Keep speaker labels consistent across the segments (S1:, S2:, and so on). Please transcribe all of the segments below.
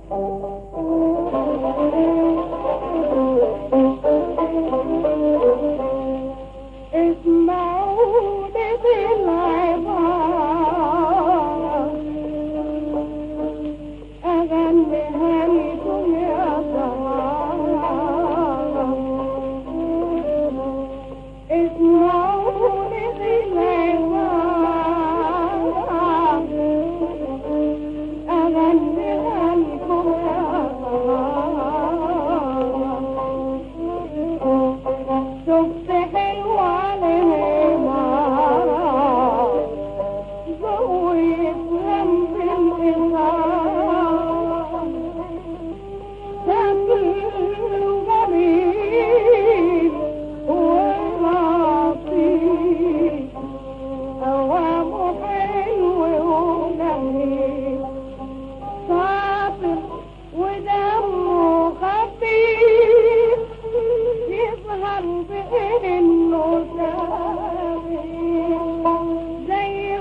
S1: اسمعوا بالعبارة أغنيها لكم يا صحابة اسمعوا بالعبارة أغنيها لكم يا صحابة شفت حلو عليه مرار زويت جنب الإطار شكل غريب ولطيف أوامه حلو وجميل صافر ودمه خفيف يظهر بإنه سابق زيه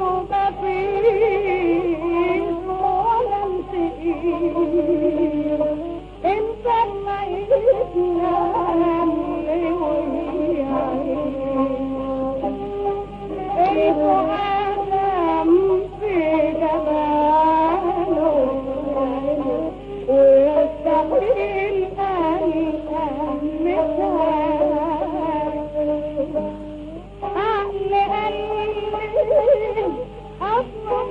S1: بفيس ولا مسئيل انت ما يتنام ايده عالم في جباله ويستحيل أن يمسها عقل قلبي أصله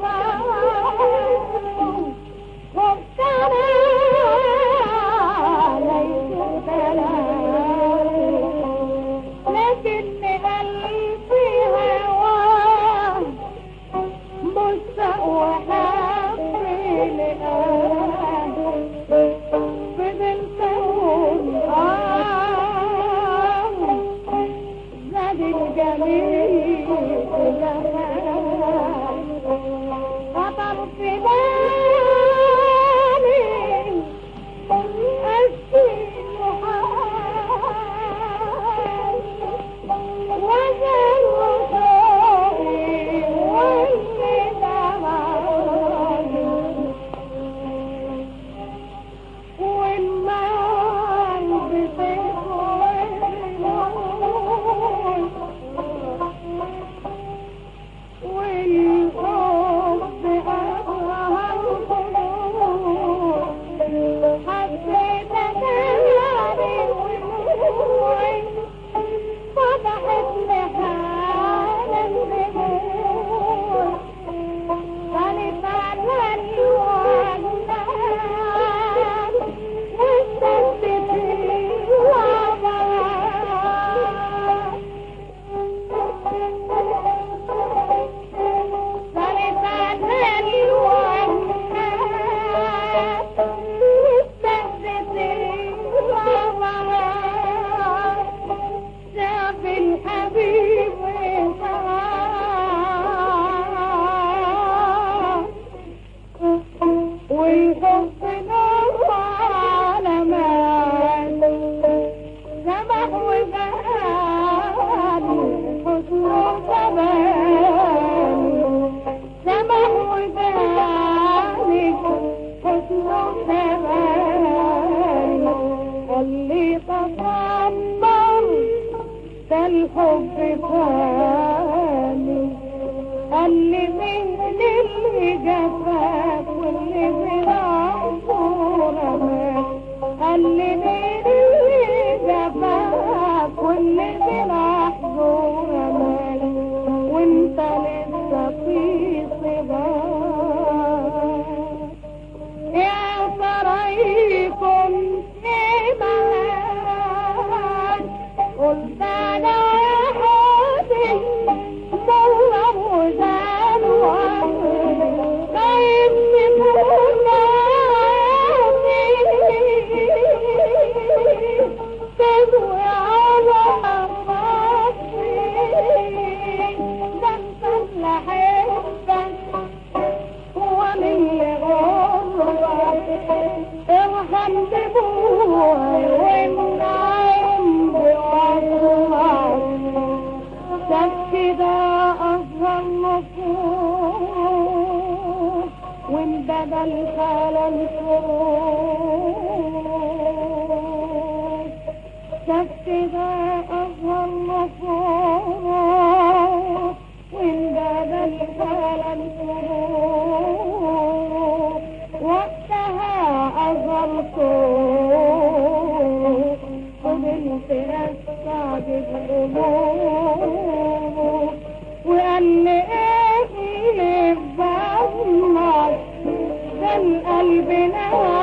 S1: وصاله مقتنع ليس دلال لكن قلبي هواه مستوى حبي لقاه فضلت أقول آه زاد الجميل زمان خطر في بالي أشكي محال وزن وشوقي واللي دمعني والمال بطيف والحب أكره الخلود حبيتك ناري ونوري فضحت لحالا بنور كانت على الوالدان والست في وضعها كانت على الوالدان والست في وضعها شاف الحبيب وصار والحب نور على مال سمح وبان حسن زمان سمح وبان حسن زمان اللي تصبر ده الحب فاني اللي من اللي جفاك واللي بلحظه رماك اللي من اللي جفاك واللي بلحظه رماك وانت لسه في صباك يا سرايكم إيمان قلت أنا حبي مرة وزان خايف منوني تدوي على راسي ده انت اللي حبك هو من غربك ارحم ببوي والنعيم بوضعك شاف كده أصغر مفهوم وإن بدل حالا شروط شفتها أظهر مفروض وإن بدل حالا شروط وقتها أظهر صوت قبلت أستعجب الأمور وقال لي ايه اللي بضمك ده القلب نار